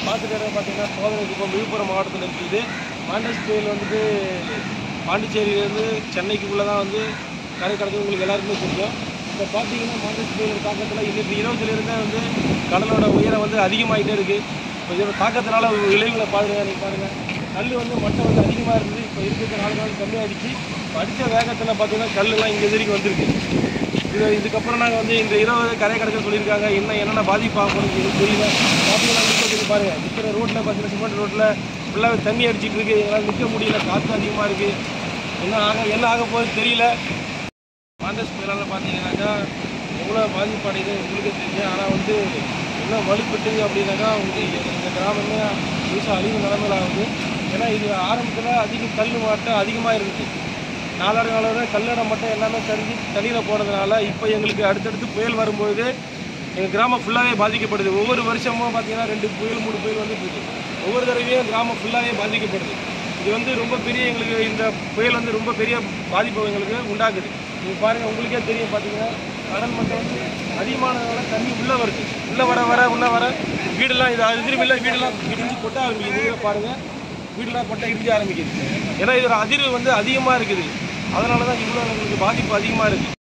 பார்த்துட்டு இடம் பார்த்தீங்கன்னா சோதனை குப்பம் விழுப்புரம் மாவட்டத்தில் இருக்குது மாண்டஸ் புயல் வந்துட்டு பாண்டிச்சேரியிலேருந்து சென்னைக்குள்ளே தான் வந்து கரை கடந்து உங்களுக்கு எல்லாருக்குமே தெரியும் இப்போ பார்த்தீங்கன்னா மாண்டஸ் புயல் தாக்கத்தில் இன்னைக்கு இரவுலேருந்தே வந்து கடலோட உயரம் வந்து அதிகமாகிட்டே இருக்குது இப்போ இதோட தாக்கத்தினால விளைவுகளை பாருங்க நீங்கள் பாருங்கள் கல் வந்து மட்டை வந்து அதிகமாக இருந்தது இப்போ இருக்கிற நாலு நாள் கம்மியாகிடுச்சு இப்போ அடித்த வேகத்தில் பார்த்தீங்கன்னா கல்லெல்லாம் இங்கே வரைக்கும் வந்திருக்கு இது இதுக்கப்புறம் நாங்கள் வந்து இந்த இரவு கரை கடக்க சொல்லியிருக்காங்க என்ன என்னென்ன பாதிப்பாகும் எனக்கு தெரியல பார்த்தீங்கன்னா நிற்கிறது பாருங்க நிற்கிற ரோட்டில் பார்த்தீங்கன்னா சிமெண்ட் ரோட்டில் ஃபுல்லாகவே தண்ணி அடிச்சிட்டு இருக்கு எங்களால் நிற்க முடியல காற்று அதிகமாக இருக்குது என்ன ஆக என்ன ஆக போகுது தெரியல மாண்டஸ் புயலால் பார்த்தீங்கன்னாக்கா எவ்வளோ பாதிப்படையுது உங்களுக்கே தெரியும் ஆனால் வந்து என்ன வலுப்பட்டு அப்படின்னாக்கா உங்களுக்கு இந்த கிராமமே முழுசாக அழிவு நிலைமையில் ஆகுது ஏன்னா இது ஆரம்பத்தில் அதிக கல் மாட்டம் அதிகமாக இருந்துச்சு நாளோட நாளோட கல்லடை மட்டும் எல்லாமே சரிஞ்சு தண்ணியில் போகிறதுனால இப்போ எங்களுக்கு அடுத்தடுத்து புயல் வரும்போது எங்கள் கிராமம் ஃபுல்லாகவே பாதிக்கப்படுது ஒவ்வொரு வருஷமும் பார்த்தீங்கன்னா ரெண்டு புயல் மூணு புயல் வந்துட்டு இருக்கு ஒவ்வொரு தடவையும் கிராமம் ஃபுல்லாகவே பாதிக்கப்படுது இது வந்து ரொம்ப பெரிய எங்களுக்கு இந்த புயல் வந்து ரொம்ப பெரிய பாதிப்பை எங்களுக்கு உண்டாக்குது நீங்கள் பாருங்கள் உங்களுக்கே தெரியும் பார்த்தீங்கன்னா கடல் மட்டம் வந்து அதிகமானதுனால தண்ணி உள்ளே வருது உள்ளே வர வர உள்ளே வர வீடெல்லாம் இது அதிர்வில் வீடெல்லாம் இடிஞ்சு கொட்ட ஆரம்பிக்குது இதை பாருங்கள் வீடெல்லாம் கொட்ட இடிஞ்சு ஆரம்பிக்குது ஏன்னா இதோட அதிர்வு வந்து அதிகமாக இருக்குது அதனால தான் இவ்வளோ எங்களுக்கு பாதிப்பு அதிகமாக இருக்குது